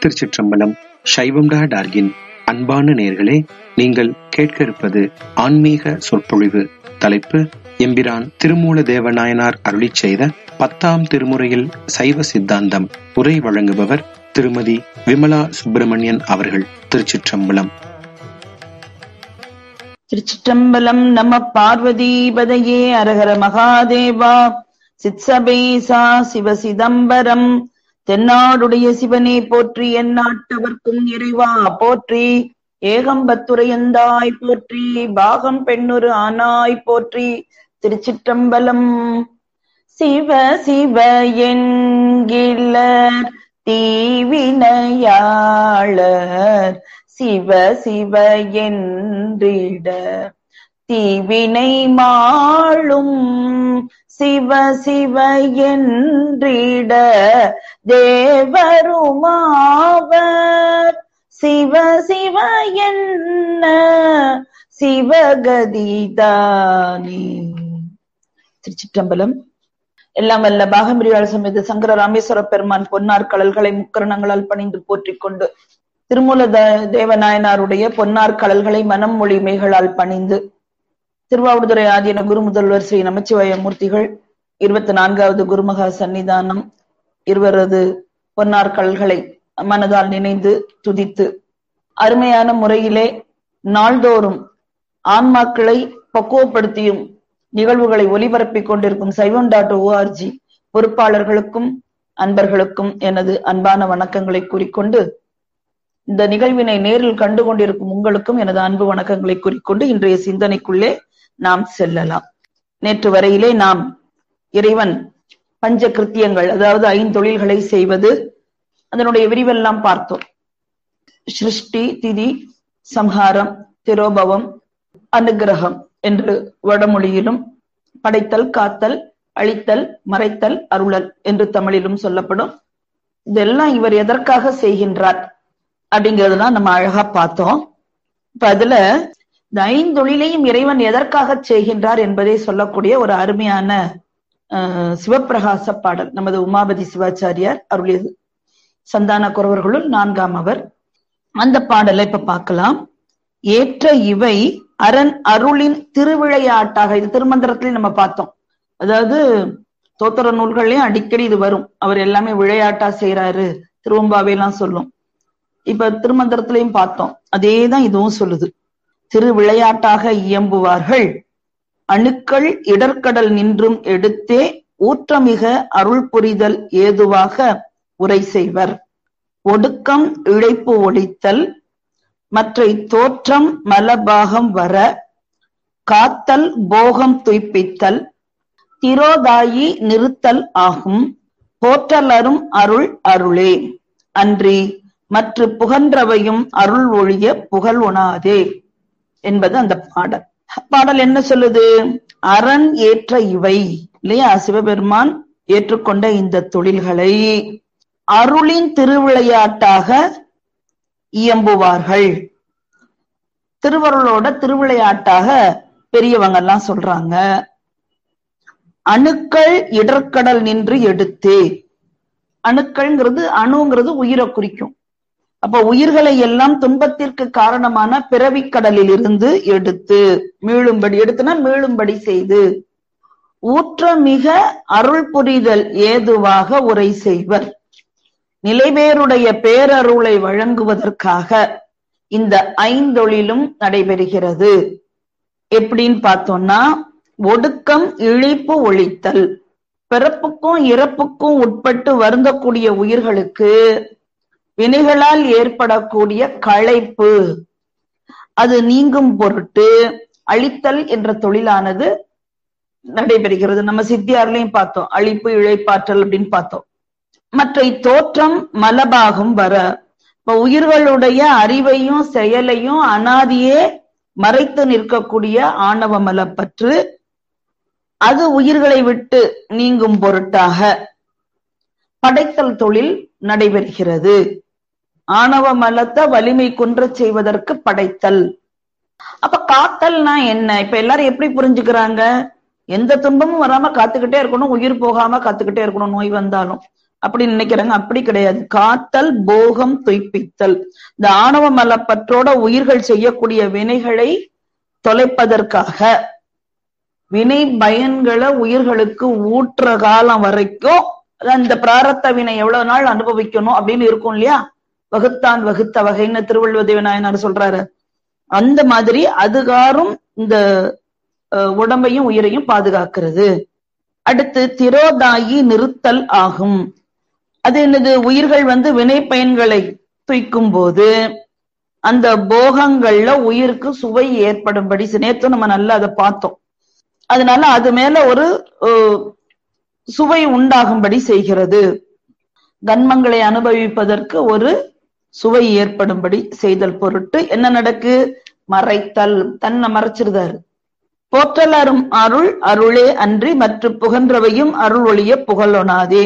திருச்சிற்றம்பலம் சைவம் டா டார்கின் அன்பான நேர்களே நீங்கள் கேட்க இருப்பது ஆன்மீக சொற்பொழிவு தலைப்பு எம்பிரான் திருமூல தேவநாயனார் அருளிச் செய்த பத்தாம் திருமுறையில் சைவ சித்தாந்தம் உரை வழங்குபவர் திருமதி விமலா சுப்பிரமணியன் அவர்கள் திருச்சிற்றம்பலம் திருச்சிற்றம்பலம் நம பார்வதிபதையே அரஹர மகாதேவா சித்சபேசா சிவ சிதம்பரம் தென்னாடுடைய சிவனே போற்றி எந்நாட்டவர்க்கும் இறைவா போற்றி ஏகம்பத்துரையந்தாய் போற்றி பாகம் பெண்ணொரு ஆனாய் போற்றி திருச்சிற்றம்பலம் சிவ சிவ என்கிலர் தீவினையாளர் சிவ சிவ என்றிட தீவினை மாளும் சிவ சிவ என்றிட தேவருமாவர் சிவ சிவ என்ன சிவகதிதானே திருச்சிற்றம்பலம் எல்லாம் வல்ல பாகம்பிரியாள் சமேத சங்கர ராமேஸ்வர பெருமான் பொன்னார் கடல்களை முக்கரணங்களால் பணிந்து போற்றிக் கொண்டு திருமூல தேவநாயனாருடைய பொன்னார் கடல்களை மனம் மொழிமைகளால் பணிந்து திருவாவூதுறை ஆதீன குரு முதல்வர் ஸ்ரீ நமச்சிவாய மூர்த்திகள் இருபத்தி நான்காவது குருமகா சன்னிதானம் இருவரது பொன்னார் கடல்களை மனதால் நினைந்து துதித்து அருமையான முறையிலே நாள்தோறும் ஆன்மாக்களை பக்குவப்படுத்தியும் நிகழ்வுகளை ஒலிபரப்பிக் கொண்டிருக்கும் சைவம் டாட் ஓஆர்ஜி பொறுப்பாளர்களுக்கும் அன்பர்களுக்கும் எனது அன்பான வணக்கங்களை கூறிக்கொண்டு இந்த நிகழ்வினை நேரில் கண்டு கொண்டிருக்கும் உங்களுக்கும் எனது அன்பு வணக்கங்களை கூறிக்கொண்டு இன்றைய சிந்தனைக்குள்ளே நாம் செல்லலாம் நேற்று வரையிலே நாம் இறைவன் பஞ்ச கிருத்தியங்கள் அதாவது ஐந்தொழில்களை செய்வது அதனுடைய விரிவெல்லாம் பார்த்தோம் சிருஷ்டி திதி சம்ஹாரம் திரோபவம் அனுகிரகம் என்று வடமொழியிலும் படைத்தல் காத்தல் அழித்தல் மறைத்தல் அருளல் என்று தமிழிலும் சொல்லப்படும் இதெல்லாம் இவர் எதற்காக செய்கின்றார் அப்படிங்கறதெல்லாம் நம்ம அழகா பார்த்தோம் இப்ப அதுல இந்த ஐந்தொழிலையும் இறைவன் எதற்காக செய்கின்றார் என்பதை சொல்லக்கூடிய ஒரு அருமையான சிவப்பிரகாச பாடல் நமது உமாபதி சிவாச்சாரியார் அருளியது சந்தான குறவர்களுள் நான்காம் அவர் அந்த பாடலை இப்ப பார்க்கலாம் ஏற்ற இவை அரண் அருளின் திருவிளையாட்டாக இது திருமந்திரத்திலே நம்ம பார்த்தோம் அதாவது தோத்திர நூல்கள்லயும் அடிக்கடி இது வரும் அவர் எல்லாமே விளையாட்டா செய்யறாரு திருவம்பாவையெல்லாம் சொல்லும் இப்ப திருமந்திரத்திலையும் பார்த்தோம் அதேதான் இதுவும் சொல்லுது திரு விளையாட்டாக இயம்புவார்கள் அணுக்கள் இடர்கடல் நின்றும் எடுத்தே ஊற்றமிக அருள் புரிதல் ஏதுவாக உரை செய்வர் ஒடுக்கம் இழைப்பு ஒழித்தல் மற்றை தோற்றம் மலபாகம் வர காத்தல் போகம் துய்ப்பித்தல் திரோதாயி நிறுத்தல் ஆகும் போற்றலரும் அருள் அருளே அன்றி மற்ற புகன்றவையும் அருள் ஒழிய புகழ் உணாதே என்பது அந்த பாடல் பாடல் என்ன சொல்லுது அரண் ஏற்ற இவை இல்லையா சிவபெருமான் ஏற்றுக்கொண்ட இந்த தொழில்களை அருளின் திருவிளையாட்டாக இயம்புவார்கள் திருவருளோட திருவிளையாட்டாக பெரியவங்க எல்லாம் சொல்றாங்க அணுக்கள் இடர்கடல் நின்று எடுத்தே அணுக்கள்ங்கிறது அணுங்கிறது உயிரை குறிக்கும் அப்ப உயிர்களை எல்லாம் துன்பத்திற்கு காரணமான பிறவி கடலில் இருந்து எடுத்து மீளும்படி எடுத்துனா மீளும்படி செய்து ஊற்ற மிக அருள் புரிதல் ஏதுவாக உரை செய்வர் நிலைபேருடைய பேரருளை வழங்குவதற்காக இந்த ஐந்தொழிலும் நடைபெறுகிறது எப்படின்னு பார்த்தோம்னா ஒடுக்கம் இழிப்பு ஒழித்தல் பிறப்புக்கும் இறப்புக்கும் உட்பட்டு வருந்தக்கூடிய உயிர்களுக்கு வினைகளால் ஏற்படக்கூடிய களைப்பு அது நீங்கும் பொருட்டு அழித்தல் என்ற தொழிலானது நடைபெறுகிறது நம்ம சித்தியார்லையும் பார்த்தோம் அழிப்பு இழைப்பாற்றல் அப்படின்னு பார்த்தோம் மற்ற தோற்றம் மலபாகம் வர இப்ப உயிர்களுடைய அறிவையும் செயலையும் அனாதியே மறைத்து நிற்கக்கூடிய ஆணவ மலப்பற்று அது உயிர்களை விட்டு நீங்கும் பொருட்டாக படைத்தல் தொழில் நடைபெறுகிறது ஆணவ மலத்தை வலிமை குன்ற செய்வதற்கு படைத்தல் அப்ப காத்தல்னா என்ன இப்ப எல்லாரும் எப்படி புரிஞ்சுக்கிறாங்க எந்த துன்பமும் வராம காத்துக்கிட்டே இருக்கணும் உயிர் போகாம காத்துக்கிட்டே இருக்கணும் நோய் வந்தாலும் அப்படி நினைக்கிறாங்க அப்படி கிடையாது காத்தல் போகம் துய்ப்பித்தல் இந்த ஆணவ மலப்பற்றோட உயிர்கள் செய்யக்கூடிய வினைகளை தொலைப்பதற்காக வினை பயன்களை உயிர்களுக்கு ஊற்ற காலம் வரைக்கும் அதான் இந்த பிராரத்த வினை எவ்வளவு நாள் அனுபவிக்கணும் அப்படின்னு இருக்கும் இல்லையா வகுத்தான் வகுத்த வகைன்னு திருவள்ளுவர் தேவநாயனார் சொல்றாரு அந்த மாதிரி அதுகாரும் இந்த அஹ், உடம்பையும் உயிரையும் பாதுகாக்கிறது அடுத்து திரோதாயி நிறுத்தல் ஆகும் அது என்னது உயிர்கள் வந்து வினை பயன்களை தூய்க்கும் போது அந்த போகங்கள்ல உயிருக்கு சுவை ஏற்படும்படி நேத்து நம்ம நல்லா அதை பார்த்தோம் அதனால அது மேல ஒரு அஹ், சுவை உண்டாகும்படி செய்கிறது கன்மங்களை அனுபவிப்பதற்கு ஒரு சுவை ஏற்படும்படி செய்தல் பொருட்டு என்ன நடக்கு மறைத்தல் தன்னை மறைச்சிருந்தாரு போற்றலரும் அருள் அருளே அன்றி மற்ற புகன்றவையும் அருள் ஒளிய புகழொணாதே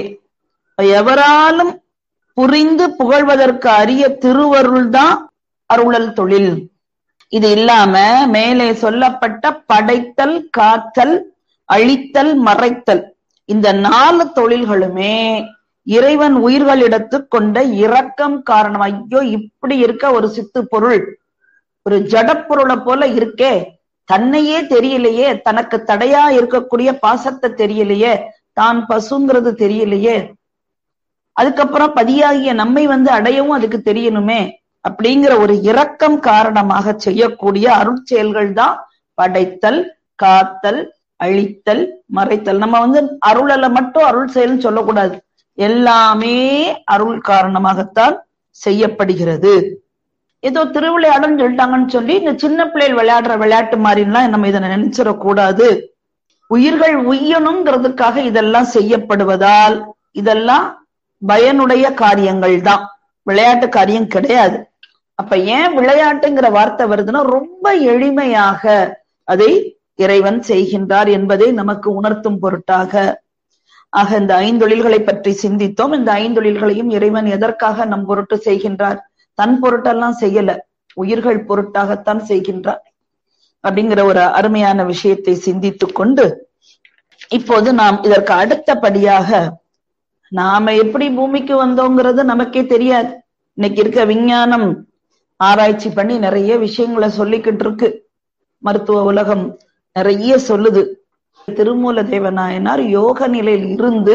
எவராலும் புரிந்து புகழ்வதற்கு அரிய திருவருள்தான் அருளல் தொழில் இது இல்லாம மேலே சொல்லப்பட்ட படைத்தல் காத்தல் அழித்தல் மறைத்தல் இந்த நாலு தொழில்களுமே இறைவன் உயிர்களிடத்து கொண்ட இரக்கம் காரணம் ஐயோ இப்படி இருக்க ஒரு சித்து பொருள் ஒரு ஜடப்பொருளை போல இருக்கே தன்னையே தெரியலையே தனக்கு தடையா இருக்கக்கூடிய பாசத்தை தெரியலையே தான் பசுங்கிறது தெரியலையே அதுக்கப்புறம் பதியாகிய நம்மை வந்து அடையவும் அதுக்கு தெரியணுமே அப்படிங்கிற ஒரு இரக்கம் காரணமாக செய்யக்கூடிய அருட்செயல்கள் தான் படைத்தல் காத்தல் அழித்தல் மறைத்தல் நம்ம வந்து அருளல மட்டும் அருள் செயல்னு சொல்லக்கூடாது எல்லாமே அருள் காரணமாகத்தான் செய்யப்படுகிறது ஏதோ திருவிளையாடன்னு சொல்லிட்டாங்கன்னு சொல்லி இந்த சின்ன பிள்ளைகள் விளையாடுற விளையாட்டு மாதிரிலாம் நம்ம இதை நினைச்சிடக்கூடாது உயிர்கள் உய்யணுங்கிறதுக்காக இதெல்லாம் செய்யப்படுவதால் இதெல்லாம் பயனுடைய காரியங்கள் தான் விளையாட்டு காரியம் கிடையாது அப்ப ஏன் விளையாட்டுங்கிற வார்த்தை வருதுன்னா ரொம்ப எளிமையாக அதை இறைவன் செய்கின்றார் என்பதை நமக்கு உணர்த்தும் பொருட்டாக ஆக இந்த ஐந்தொழில்களை பற்றி சிந்தித்தோம் இந்த ஐந்தொழில்களையும் இறைவன் எதற்காக நம் பொருட்டு செய்கின்றார் தன் பொருட்டெல்லாம் செய்யல உயிர்கள் பொருட்டாகத்தான் செய்கின்றார் அப்படிங்கிற ஒரு அருமையான விஷயத்தை சிந்தித்துக் கொண்டு இப்போது நாம் இதற்கு அடுத்தபடியாக நாம எப்படி பூமிக்கு வந்தோங்கிறது நமக்கே தெரியாது இன்னைக்கு இருக்க விஞ்ஞானம் ஆராய்ச்சி பண்ணி நிறைய விஷயங்களை சொல்லிக்கிட்டு இருக்கு மருத்துவ உலகம் நிறைய சொல்லுது திருமூல தேவநாயனார் யோக நிலையில் இருந்து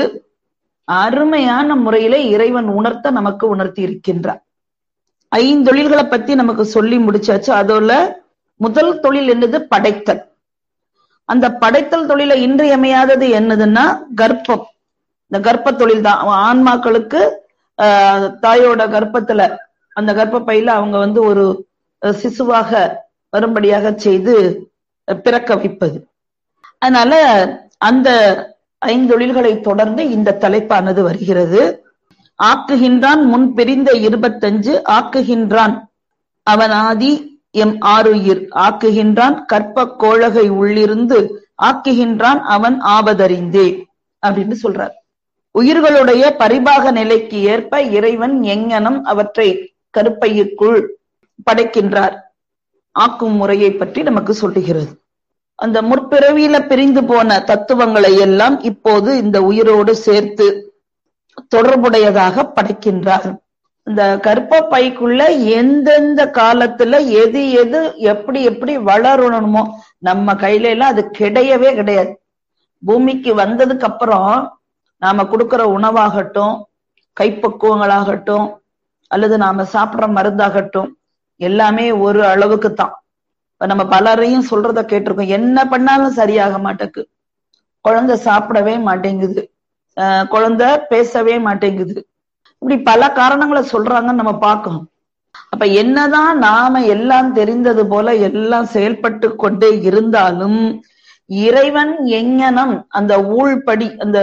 அருமையான முறையில இறைவன் உணர்த்த நமக்கு உணர்த்தி இருக்கின்றார் ஐந்தொழில்களை பத்தி நமக்கு சொல்லி முடிச்சாச்சு அதோல முதல் தொழில் என்னது படைத்தல் அந்த படைத்தல் தொழில இன்றியமையாதது என்னதுன்னா கர்ப்பம் இந்த கர்ப்ப தொழில் தான் ஆன்மாக்களுக்கு ஆஹ் தாயோட கர்ப்பத்துல அந்த கர்ப்பப்பையில அவங்க வந்து ஒரு சிசுவாக வரும்படியாக செய்து பிறக்க வைப்பது அதனால அந்த ஐந்தொழில்களை தொடர்ந்து இந்த தலைப்பானது வருகிறது ஆக்குகின்றான் முன் பிரிந்த இருபத்தஞ்சு ஆக்குகின்றான் அவன் ஆதி எம் ஆறுயிர் ஆக்குகின்றான் கற்ப கோழகை உள்ளிருந்து ஆக்குகின்றான் அவன் ஆபதறிந்தே அப்படின்னு சொல்றார் உயிர்களுடைய பரிபாக நிலைக்கு ஏற்ப இறைவன் எங்கனம் அவற்றை கருப்பையுக்குள் படைக்கின்றார் ஆக்கும் முறையை பற்றி நமக்கு சொல்லுகிறது அந்த முற்பிறவியில பிரிந்து போன தத்துவங்களை எல்லாம் இப்போது இந்த உயிரோடு சேர்த்து தொடர்புடையதாக படைக்கின்றார் இந்த கர்ப்ப பைக்குள்ள எந்தெந்த காலத்துல எது எது எப்படி எப்படி வளரணுமோ நம்ம கையில எல்லாம் அது கிடையவே கிடையாது பூமிக்கு வந்ததுக்கு அப்புறம் நாம கொடுக்கிற உணவாகட்டும் கைப்பக்குவங்களாகட்டும் அல்லது நாம சாப்பிடுற மருந்தாகட்டும் எல்லாமே ஒரு அளவுக்கு தான் இப்ப நம்ம பலரையும் சொல்றத கேட்டிருக்கோம் என்ன பண்ணாலும் சரியாக மாட்டேக்கு குழந்தை சாப்பிடவே மாட்டேங்குது ஆஹ் குழந்தை பேசவே மாட்டேங்குது இப்படி பல காரணங்களை சொல்றாங்கன்னு நம்ம பார்க்கணும் அப்ப என்னதான் நாம எல்லாம் தெரிந்தது போல எல்லாம் செயல்பட்டு கொண்டே இருந்தாலும் இறைவன் எங்கனம் அந்த ஊழ்படி அந்த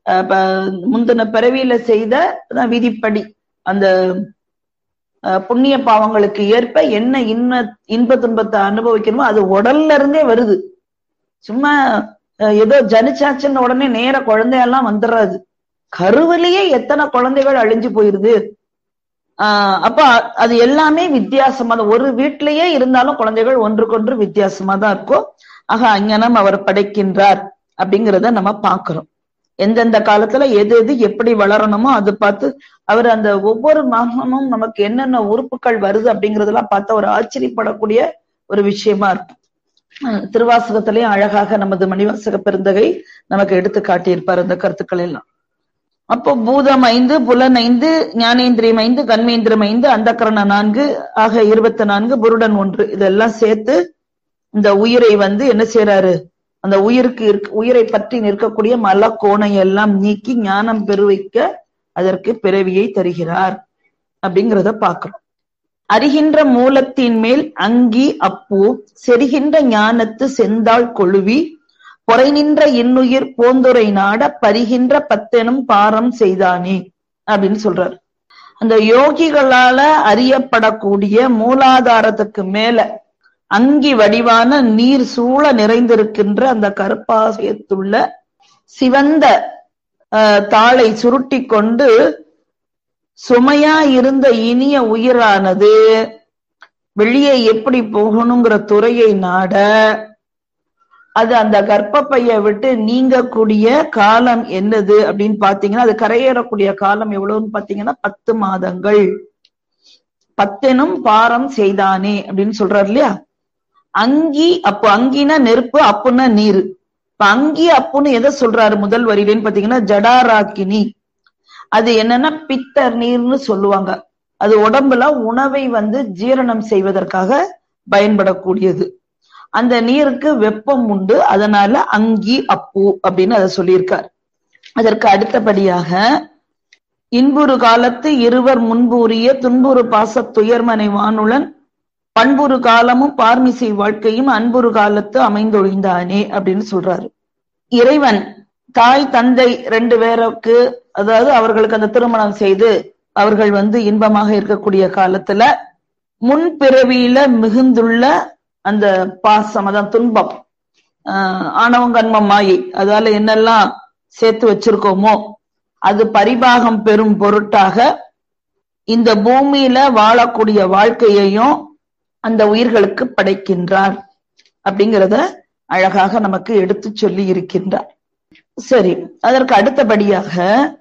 முந்தின பிறவியில செய்த விதிப்படி அந்த புண்ணிய பாவங்களுக்கு ஏற்ப என்ன இன்ப இன்ப துன்பத்தை அனுபவிக்கணுமோ அது உடல்ல இருந்தே வருது சும்மா ஏதோ ஜனிச்சாச்சுன்னு உடனே நேர குழந்தையெல்லாம் வந்துடுறாது கருவிலேயே எத்தனை குழந்தைகள் அழிஞ்சு போயிருது ஆஹ் அப்ப அது எல்லாமே வித்தியாசமா தான் ஒரு வீட்டிலேயே இருந்தாலும் குழந்தைகள் ஒன்றுக்கொன்று வித்தியாசமா தான் இருக்கும் ஆக அங்கனம் அவர் படைக்கின்றார் அப்படிங்கிறத நம்ம பாக்குறோம் எந்தெந்த காலத்துல எது எது எப்படி வளரணுமோ அது பார்த்து அவர் அந்த ஒவ்வொரு மாசமும் நமக்கு என்னென்ன உறுப்புகள் வருது அப்படிங்கறதெல்லாம் பார்த்து அவர் ஆச்சரியப்படக்கூடிய ஒரு விஷயமா இருக்கும் அஹ் திருவாசகத்திலையும் அழகாக நமது மணிவாசக பெருந்தகை நமக்கு எடுத்து காட்டியிருப்பார் அந்த கருத்துக்கள் எல்லாம் அப்போ பூதம் ஐந்து புலன் ஐந்து ஞானேந்திரியம் ஐந்து கண்மேந்திரம் ஐந்து அந்தக்கரண நான்கு ஆக இருபத்தி நான்கு புருடன் ஒன்று இதெல்லாம் சேர்த்து இந்த உயிரை வந்து என்ன செய்யறாரு அந்த உயிருக்கு இருக்க உயிரை பற்றி நிற்கக்கூடிய மல கோணை எல்லாம் நீக்கி ஞானம் பெருவைக்க அதற்கு பிறவியை தருகிறார் அப்படிங்கிறத பார்க்கிறோம் அறிகின்ற மூலத்தின் மேல் அங்கி அப்பூ செரிகின்ற ஞானத்து செந்தாள் கொழுவி பொறை நின்ற இன்னுயிர் போந்துரை நாட பரிகின்ற பத்தெனும் பாரம் செய்தானே அப்படின்னு சொல்றாரு அந்த யோகிகளால அறியப்படக்கூடிய மூலாதாரத்துக்கு மேல அங்கி வடிவான நீர் சூழ நிறைந்திருக்கின்ற அந்த கருப்பாசயத்துள்ள சிவந்த அஹ், தாளை சுருட்டி கொண்டு சுமையா இருந்த இனிய உயிரானது வெளியே எப்படி போகணுங்கிற துறையை நாட அது அந்த கர்ப்பப்பைய விட்டு நீங்கக்கூடிய காலம் என்னது அப்படின்னு பாத்தீங்கன்னா அது கரையேறக்கூடிய காலம் எவ்வளவுன்னு பாத்தீங்கன்னா பத்து மாதங்கள் பத்தெனும் பாரம் செய்தானே அப்படின்னு சொல்றாரு இல்லையா அங்கி அப்போ அங்கினா நெருப்பு அப்புன்னா நீர் இப்ப அங்கி அப்புன்னு எதை சொல்றாரு முதல் வரியிலேன்னு பாத்தீங்கன்னா ஜடாராக்கினி அது என்னன்னா பித்தர் நீர்னு சொல்லுவாங்க அது உடம்புல உணவை வந்து ஜீரணம் செய்வதற்காக பயன்படக்கூடியது அந்த நீருக்கு வெப்பம் உண்டு அதனால அங்கி அப்பு அப்படின்னு அதை சொல்லியிருக்கார் அதற்கு அடுத்தபடியாக இன்புறு காலத்து இருவர் முன்பூறிய துன்புறு பாச துயர்மனை வானுளன் பண்புறு காலமும் பார்மிசை வாழ்க்கையும் அன்புறு காலத்து அமைந்தொழிந்தானே அப்படின்னு சொல்றாரு இறைவன் தாய் தந்தை ரெண்டு பேருக்கு அதாவது அவர்களுக்கு அந்த திருமணம் செய்து அவர்கள் வந்து இன்பமாக இருக்கக்கூடிய காலத்துல முன்பிறவியில மிகுந்துள்ள அந்த பாசம் அதான் துன்பம் ஆஹ் ஆணவம் கண்மம் மாயை அதால என்னெல்லாம் சேர்த்து வச்சிருக்கோமோ அது பரிபாகம் பெறும் பொருட்டாக இந்த பூமியில வாழக்கூடிய வாழ்க்கையையும் அந்த உயிர்களுக்கு படைக்கின்றார் அப்படிங்கிறத அழகாக நமக்கு எடுத்து சொல்லி இருக்கின்றார் சரி அதற்கு அடுத்தபடியாக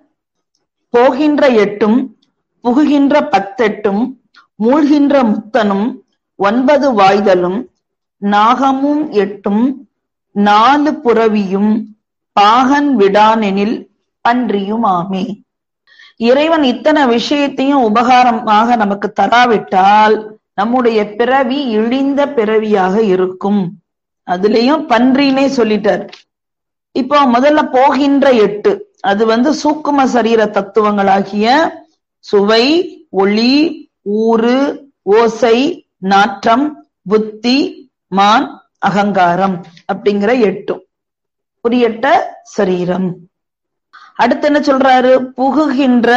போகின்ற எட்டும் புகுகின்ற பத்தெட்டும் மூழ்கின்ற முத்தனும் ஒன்பது வாய்தலும் நாகமும் எட்டும் நாலு புறவியும் பாகன் விடானெனில் பன்றியும் ஆமே இறைவன் இத்தனை விஷயத்தையும் உபகாரமாக நமக்கு தராவிட்டால் நம்முடைய பிறவி இழிந்த பிறவியாக இருக்கும் அதுலயும் பன்றினே சொல்லிட்டார் இப்போ முதல்ல போகின்ற எட்டு அது வந்து சூக்கும சரீர தத்துவங்களாகிய சுவை ஒளி ஊறு ஓசை நாற்றம் புத்தி மான் அகங்காரம் அப்படிங்கிற எட்டும் புரியட்ட சரீரம் அடுத்து என்ன சொல்றாரு புகுகின்ற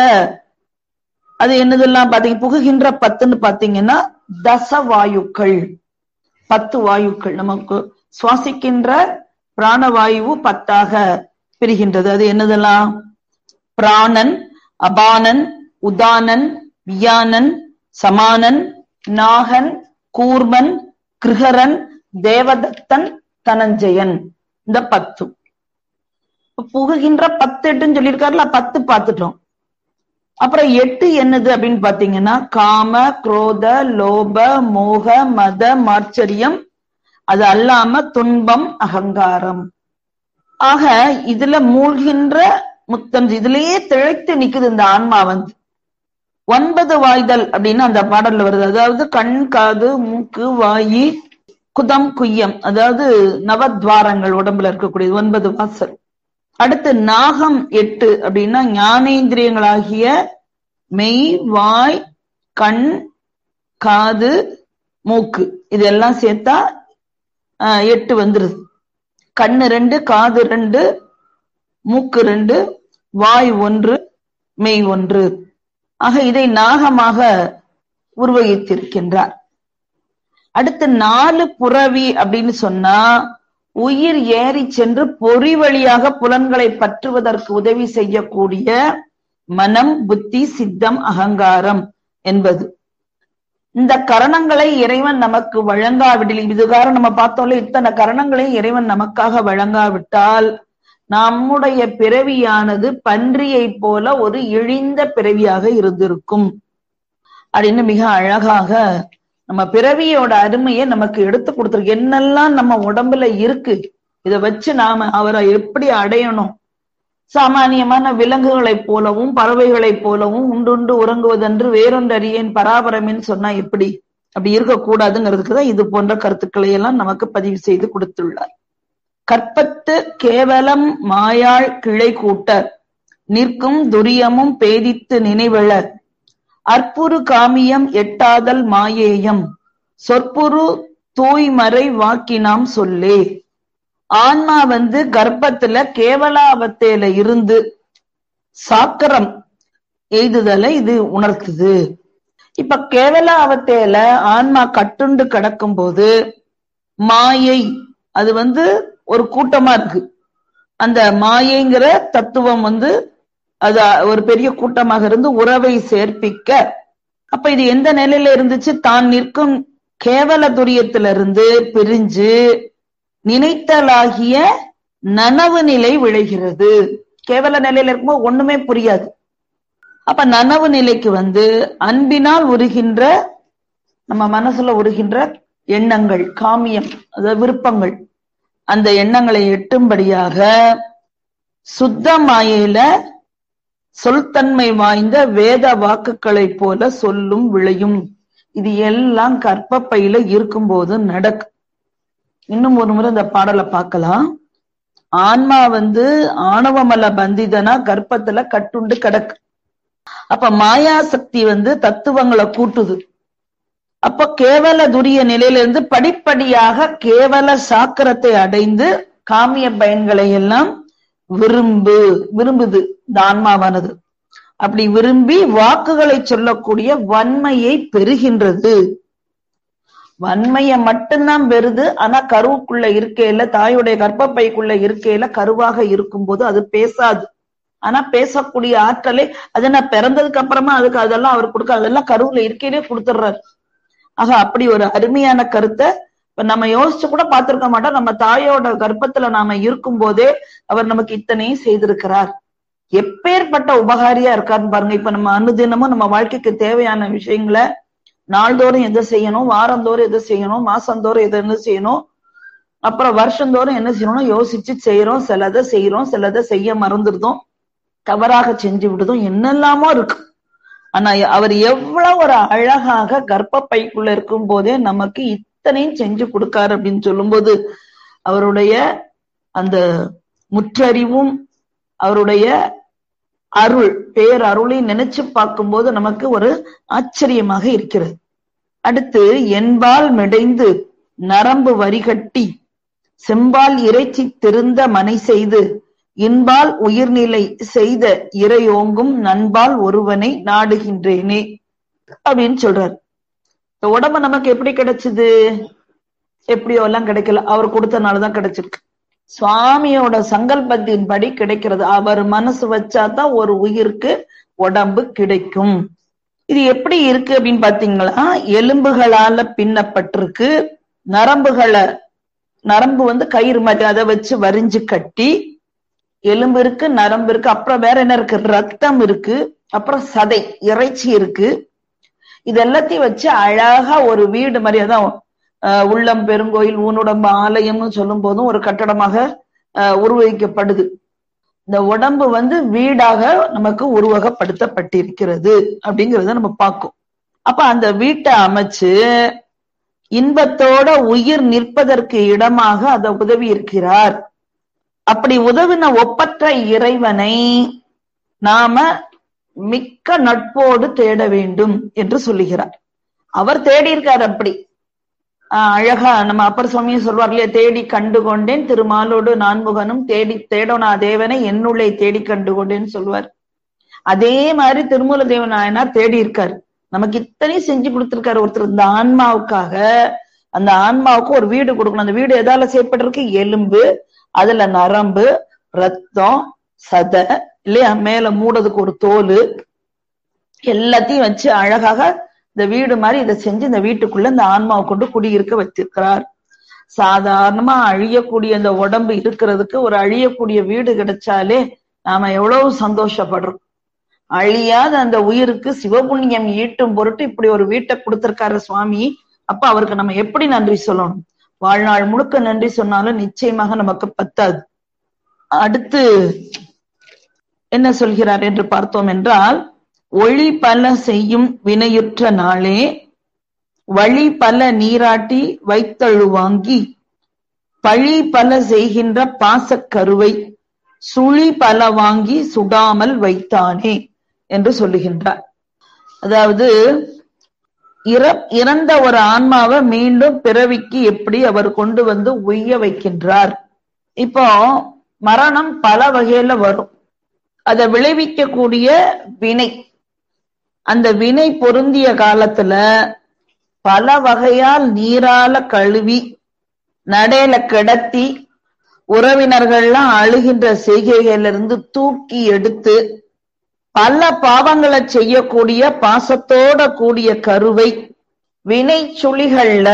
அது என்னதெல்லாம் பாத்தீங்க புகுகின்ற பத்துன்னு பாத்தீங்கன்னா தச வாயுக்கள் பத்து வாயுக்கள் நமக்கு சுவாசிக்கின்ற பிராணவாயு பத்தாக பிரிகின்றது அது என்னதெல்லாம் பிராணன் அபானன் உதானன் வியானன் சமானன் நாகன் கூர்மன் கிருகரன் தேவதத்தன் தனஞ்சயன் இந்த பத்து புகுகின்ற பத்து எட்டுன்னு சொல்லியிருக்காருல பத்து பார்த்துட்டோம் அப்புறம் எட்டு என்னது அப்படின்னு பாத்தீங்கன்னா காம குரோத லோப மோக மத மாச்சரியம் அது அல்லாம துன்பம் அகங்காரம் ஆக இதுல மூழ்கின்ற முத்தம் இதுலயே திளைத்து நிக்குது இந்த ஆன்மா வந்து ஒன்பது வாய்தல் அப்படின்னு அந்த பாடல்ல வருது அதாவது கண் காது மூக்கு வாயி குதம் குய்யம் அதாவது நவத்வாரங்கள் உடம்புல இருக்கக்கூடியது ஒன்பது வாசல் அடுத்து நாகம் எட்டு அப்படின்னா ஞானேந்திரியங்களாகிய மெய் வாய் கண் காது மூக்கு இதெல்லாம் சேர்த்தா ஆஹ், எட்டு வந்துருது கண்ணு ரெண்டு காது ரெண்டு மூக்கு ரெண்டு வாய் ஒன்று மெய் ஒன்று ஆக இதை நாகமாக உருவகித்திருக்கின்றார் அடுத்து நாலு புறவி அப்படின்னு சொன்னா உயிர் ஏறி சென்று பொறி வழியாக புலன்களை பற்றுவதற்கு உதவி செய்யக்கூடிய மனம் புத்தி சித்தம் அகங்காரம் என்பது இந்த கரணங்களை இறைவன் நமக்கு வழங்காவிடில் இதுகாரம் நம்ம பார்த்தோம்ல இத்தனை கரணங்களை இறைவன் நமக்காக வழங்காவிட்டால் நம்முடைய பிறவியானது பன்றியை போல ஒரு இழிந்த பிறவியாக இருந்திருக்கும் அப்படின்னு மிக அழகாக நம்ம பிறவியோட அருமையை நமக்கு எடுத்து கொடுத்துருக்கு என்னெல்லாம் நம்ம உடம்புல இருக்கு இத வச்சு நாம அவரை எப்படி அடையணும் சாமானியமான விலங்குகளைப் போலவும் பறவைகளைப் போலவும் உண்டுண்டு உறங்குவதென்று வேறொன்றறியேன் பராபரமின் சொன்னா எப்படி அப்படி இருக்கக்கூடாதுங்கிறதுக்கு தான் இது போன்ற கருத்துக்களை எல்லாம் நமக்கு பதிவு செய்து கொடுத்துள்ளார் கற்பத்து கேவலம் மாயாள் கிளை கூட்ட நிற்கும் துரியமும் பேதித்து நினைவெழ அற்புரு காமியம் எட்டாதல் மாயேயம் சொற்புரு தூய்மறை வாக்கினாம் சொல்லே ஆன்மா வந்து கர்ப்பத்துல கேவலாவத்தையில இருந்து சாக்கரம் எய்துதலை இது உணர்த்துது இப்ப கேவலாவத்தையில ஆன்மா கட்டுண்டு கிடக்கும் போது மாயை அது வந்து ஒரு கூட்டமா இருக்கு அந்த மாயைங்கிற தத்துவம் வந்து அது ஒரு பெரிய கூட்டமாக இருந்து உறவை சேர்ப்பிக்க அப்ப இது எந்த நிலையில இருந்துச்சு தான் நிற்கும் கேவல துரியத்திலிருந்து பிரிஞ்சு நினைத்தலாகிய நனவு நிலை விளைகிறது கேவல நிலையில இருக்கும்போது ஒண்ணுமே புரியாது அப்ப நனவு நிலைக்கு வந்து அன்பினால் உருகின்ற நம்ம மனசுல உருகின்ற எண்ணங்கள் காமியம் அதாவது விருப்பங்கள் அந்த எண்ணங்களை எட்டும்படியாக சுத்த மாயையில சொல்தன்மை வாய்ந்த வேத வாக்குகளை போல சொல்லும் விளையும் இது எல்லாம் கற்பப்பையில இருக்கும்போது நடக்கும் இன்னும் ஒரு முறை இந்த பாடலை பார்க்கலாம் ஆன்மா வந்து ஆணவமல பந்திதனா கர்ப்பத்துல கட்டுண்டு கிடக்கு அப்ப மாயா சக்தி வந்து தத்துவங்களை கூட்டுது அப்ப கேவல துரிய நிலையிலிருந்து படிப்படியாக கேவல சாக்கரத்தை அடைந்து காமிய பயன்களை எல்லாம் விரும்பு விரும்புது இந்த ஆன்மாவானது அப்படி விரும்பி வாக்குகளை சொல்லக்கூடிய வன்மையை பெறுகின்றது வன்மைய மட்டும்தான் பெறுது ஆனா கருவுக்குள்ள இருக்கையில தாயுடைய கர்ப்பப்பைக்குள்ள இருக்கையில கருவாக இருக்கும்போது அது பேசாது ஆனா பேசக்கூடிய ஆற்றலை அது நான் பிறந்ததுக்கு அப்புறமா அதுக்கு அதெல்லாம் அவர் கொடுக்க அதெல்லாம் கருவுல இருக்கையிலே கொடுத்துடுறாரு ஆக அப்படி ஒரு அருமையான கருத்தை இப்ப நம்ம யோசிச்சு கூட பார்த்திருக்க மாட்டோம் நம்ம தாயோட கர்ப்பத்துல நாம இருக்கும் போதே அவர் நமக்கு இத்தனையும் செய்திருக்கிறார் எப்பேற்பட்ட உபகாரியா இருக்காருன்னு பாருங்க இப்ப நம்ம அனுதினமும் நம்ம வாழ்க்கைக்கு தேவையான விஷயங்களை நாள்தோறும் எதை செய்யணும் வாரந்தோறும் எதை செய்யணும் மாசந்தோறும் எதை என்ன செய்யணும் அப்புறம் வருஷந்தோறும் என்ன செய்யணும்னு யோசிச்சு செய்யறோம் சிலதை செய்யறோம் சிலதை செய்ய மறந்துடுதோம் தவறாக செஞ்சு விடுதோம் என்னெல்லாமோ இருக்கு ஆனா அவர் எவ்வளவு ஒரு அழகாக கர்ப்பப்பைக்குள்ள இருக்கும் போதே நமக்கு இத்தனையும் செஞ்சு கொடுக்காரு அப்படின்னு சொல்லும்போது அவருடைய அந்த முற்றறிவும் அவருடைய அருள் பேர் அருளை நினைச்சு பார்க்கும்போது நமக்கு ஒரு ஆச்சரியமாக இருக்கிறது அடுத்து என்பால் மிடைந்து நரம்பு வரிகட்டி செம்பால் இறைச்சி திருந்த மனை செய்து இன்பால் உயிர்நிலை செய்த இறையோங்கும் நண்பால் ஒருவனை நாடுகின்றேனே அப்படின்னு சொல்றாரு இந்த உடம்பு நமக்கு எப்படி கிடைச்சது எப்படியோ எல்லாம் கிடைக்கல அவர் கொடுத்தனாலதான் கிடைச்சிருக்கு சுவாமியோட சங்கல்பத்தின் படி கிடைக்கிறது அவர் மனசு வச்சாதான் ஒரு உயிருக்கு உடம்பு கிடைக்கும் இது எப்படி இருக்கு அப்படின்னு பாத்தீங்களா எலும்புகளால பின்னப்பட்டிருக்கு நரம்புகளை நரம்பு வந்து கயிறு மாதிரி அதை வச்சு வரிஞ்சு கட்டி எலும்பு இருக்கு நரம்பு இருக்கு அப்புறம் வேற என்ன இருக்கு ரத்தம் இருக்கு அப்புறம் சதை இறைச்சி இருக்கு இது எல்லாத்தையும் வச்சு அழகா ஒரு வீடு மாதிரி அதான் உள்ளம் பெருங்கோயில் ஊனுடம்பு ஆலயம்னு சொல்லும் போதும் ஒரு கட்டடமாக உருவகிக்கப்படுது இந்த உடம்பு வந்து வீடாக நமக்கு உருவகப்படுத்தப்பட்டிருக்கிறது அப்படிங்கிறத நம்ம பார்க்கும் அப்ப அந்த வீட்டை அமைச்சு இன்பத்தோட உயிர் நிற்பதற்கு இடமாக அதை உதவி இருக்கிறார் அப்படி உதவின ஒப்பற்ற இறைவனை நாம மிக்க நட்போடு தேட வேண்டும் என்று சொல்லுகிறார் அவர் தேடி இருக்கார் அப்படி அழகா நம்ம அப்பர் சுவாமியும் சொல்வார் இல்லையா தேடி கண்டு கொண்டேன் திருமாலோடு நான்முகனும் தேடி தேடோனா தேவனை என்னுள்ளே தேடி கண்டு கொண்டேன்னு சொல்வார் அதே மாதிரி திருமூல தேவன் நாயனார் தேடி இருக்காரு நமக்கு இத்தனையும் செஞ்சு கொடுத்திருக்காரு ஒருத்தர் இந்த ஆன்மாவுக்காக அந்த ஆன்மாவுக்கு ஒரு வீடு கொடுக்கணும் அந்த வீடு எதால செய்யப்பட்டிருக்கு எலும்பு அதுல நரம்பு ரத்தம் சதை இல்லையா மேல மூடதுக்கு ஒரு தோல் எல்லாத்தையும் வச்சு அழகாக இந்த வீடு மாதிரி இதை செஞ்சு இந்த வீட்டுக்குள்ள இந்த ஆன்மாவை கொண்டு குடியிருக்க வச்சிருக்கிறார் சாதாரணமா அழியக்கூடிய அந்த உடம்பு இருக்கிறதுக்கு ஒரு அழியக்கூடிய வீடு கிடைச்சாலே நாம எவ்வளவு சந்தோஷப்படுறோம் அழியாத அந்த உயிருக்கு சிவபுண்ணியம் ஈட்டும் பொருட்டு இப்படி ஒரு வீட்டை கொடுத்திருக்காரு சுவாமி அப்ப அவருக்கு நம்ம எப்படி நன்றி சொல்லணும் வாழ்நாள் முழுக்க நன்றி சொன்னாலும் நிச்சயமாக நமக்கு பத்தாது அடுத்து என்ன சொல்கிறார் என்று பார்த்தோம் என்றால் ஒளி பல செய்யும் வினையுற்ற நாளே வழி பல நீராட்டி வைத்தழுவாங்கி பழி பல செய்கின்ற பாசக்கருவை சுழி பல வாங்கி சுடாமல் வைத்தானே என்று சொல்லுகின்றார் அதாவது இற இறந்த ஒரு ஆன்மாவை மீண்டும் பிறவிக்கு எப்படி அவர் கொண்டு வந்து உய்ய வைக்கின்றார் இப்போ மரணம் பல வகையில வரும் அதை விளைவிக்கக்கூடிய வினை அந்த வினை பொருந்திய காலத்துல பல வகையால் நீரால கழுவி நடையில கிடத்தி உறவினர்கள்லாம் அழுகின்ற செய்கைகளிலிருந்து தூக்கி எடுத்து பல பாவங்களை செய்யக்கூடிய பாசத்தோட கூடிய கருவை வினை சுழிகள்ல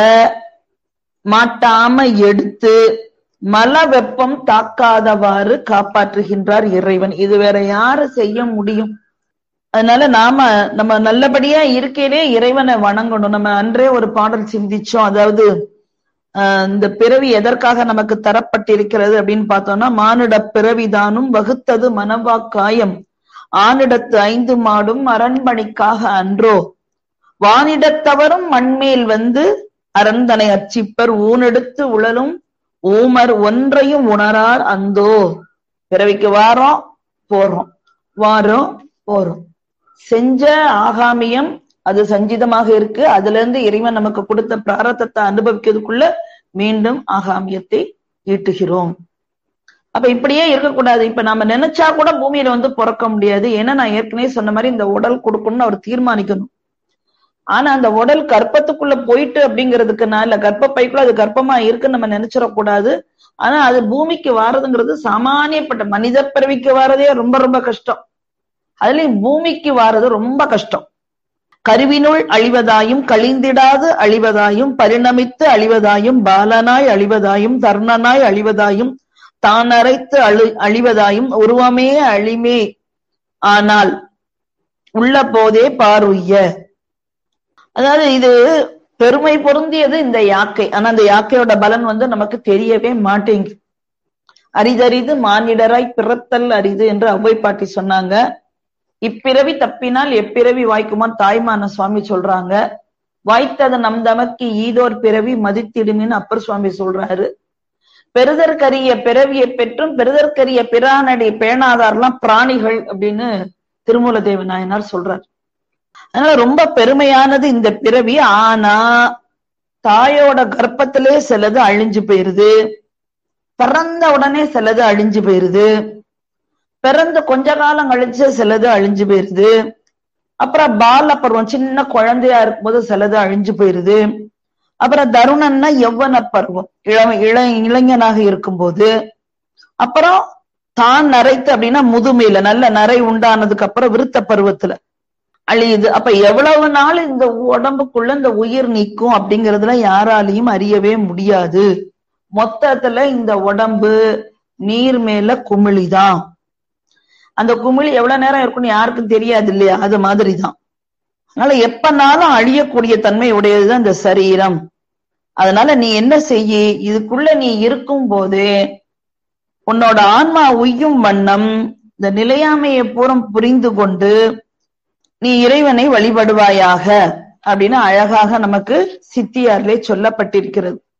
மாட்டாம எடுத்து மல வெப்பம் தாக்காதவாறு காப்பாற்றுகின்றார் இறைவன் இது வேற யாரு செய்ய முடியும் அதனால நாம நம்ம நல்லபடியா இருக்கையிலே இறைவனை வணங்கணும் நம்ம அன்றே ஒரு பாடல் சிந்திச்சோம் அதாவது ஆஹ் இந்த பிறவி எதற்காக நமக்கு தரப்பட்டிருக்கிறது அப்படின்னு பார்த்தோம்னா மானிட பிறவிதானும் வகுத்தது மனவாக்காயம் ஆனிடத்து ஐந்து மாடும் அரண்மணிக்காக அன்றோ வானிடத்தவரும் மண்மேல் வந்து அரண்தனை அச்சிப்பர் ஊனெடுத்து உழலும் ஊமர் ஒன்றையும் உணரார் அந்தோ பிறவிக்கு வாரோம் போறோம் வாரோம் போறோம் செஞ்ச ஆகாமியம் அது சஞ்சிதமாக இருக்கு அதுல இருந்து இறைவன் நமக்கு கொடுத்த பிராரத்தத்தை அனுபவிக்கிறதுக்குள்ள மீண்டும் ஆகாமியத்தை ஈட்டுகிறோம் அப்ப இப்படியே இருக்கக்கூடாது இப்ப நம்ம நினைச்சா கூட பூமியில வந்து பிறக்க முடியாது ஏன்னா நான் ஏற்கனவே சொன்ன மாதிரி இந்த உடல் கொடுக்கணும்னு அவர் தீர்மானிக்கணும் ஆனா அந்த உடல் கர்ப்பத்துக்குள்ள போயிட்டு அப்படிங்கிறதுக்குனால இல்ல கர்ப்பப்பைக்குள்ள அது கர்ப்பமா இருக்குன்னு நம்ம நினைச்சிடக்கூடாது ஆனா அது பூமிக்கு வாரதுங்கிறது சாமானியப்பட்ட மனித பிறவிக்கு வாரதே ரொம்ப ரொம்ப கஷ்டம் அதுலயும் பூமிக்கு வாரது ரொம்ப கஷ்டம் கருவினுள் அழிவதாயும் கழிந்திடாது அழிவதாயும் பரிணமித்து அழிவதாயும் பாலனாய் அழிவதாயும் தர்ணனாய் அழிவதாயும் தான் அரைத்து அழு அழிவதாயும் உருவமே அழிமே ஆனால் உள்ள போதே பாருய்ய அதாவது இது பெருமை பொருந்தியது இந்த யாக்கை ஆனா அந்த யாக்கையோட பலன் வந்து நமக்கு தெரியவே மாட்டேங்குது அரிதரிது மானிடராய் பிறத்தல் அரிது என்று அவ்வை பாட்டி சொன்னாங்க இப்பிறவி தப்பினால் எப்பிறவி வாய்க்குமான் தாய்மான சுவாமி சொல்றாங்க வாய்த்தது நம் தமக்கு ஈதோர் பிறவி மதித்திடுமின்னு அப்பர் சுவாமி சொல்றாரு பெருதற்கரிய பிறவியை பெற்றும் பெருதற்கரிய பிரானடி பேணாதார்லாம் பிராணிகள் அப்படின்னு திருமூல தேவ நாயனார் சொல்றார் அதனால ரொம்ப பெருமையானது இந்த பிறவி ஆனா தாயோட கர்ப்பத்திலே சிலது அழிஞ்சு போயிருது பிறந்த உடனே சிலது அழிஞ்சு போயிருது பிறந்து கொஞ்ச காலம் கழிச்சு சிலது அழிஞ்சு போயிருது அப்புறம் பால பருவம் சின்ன குழந்தையா இருக்கும்போது சிலது அழிஞ்சு போயிருது அப்புறம் தருணன்னா யௌவன பருவம் இளம் இள இளைஞனாக இருக்கும்போது அப்புறம் தான் நரைத்து அப்படின்னா முதுமையில நல்ல நரை உண்டானதுக்கு அப்புறம் விருத்த பருவத்துல அழியுது அப்ப எவ்வளவு நாள் இந்த உடம்புக்குள்ள இந்த உயிர் நீக்கும் அப்படிங்கறதுல யாராலையும் அறியவே முடியாது மொத்தத்துல இந்த உடம்பு நீர் மேல குமிழிதான் அந்த குமிழி எவ்வளவு நேரம் இருக்கும்னு யாருக்கும் தெரியாது இல்லையா அது மாதிரிதான் அதனால எப்பனாலும் அழியக்கூடிய தன்மை உடையதுதான் இந்த சரீரம் அதனால நீ என்ன செய்ய இதுக்குள்ள நீ இருக்கும் போது உன்னோட ஆன்மா உய்யும் வண்ணம் இந்த நிலையாமையை பூரம் புரிந்து கொண்டு நீ இறைவனை வழிபடுவாயாக அப்படின்னு அழகாக நமக்கு சித்தியாரிலே சொல்லப்பட்டிருக்கிறது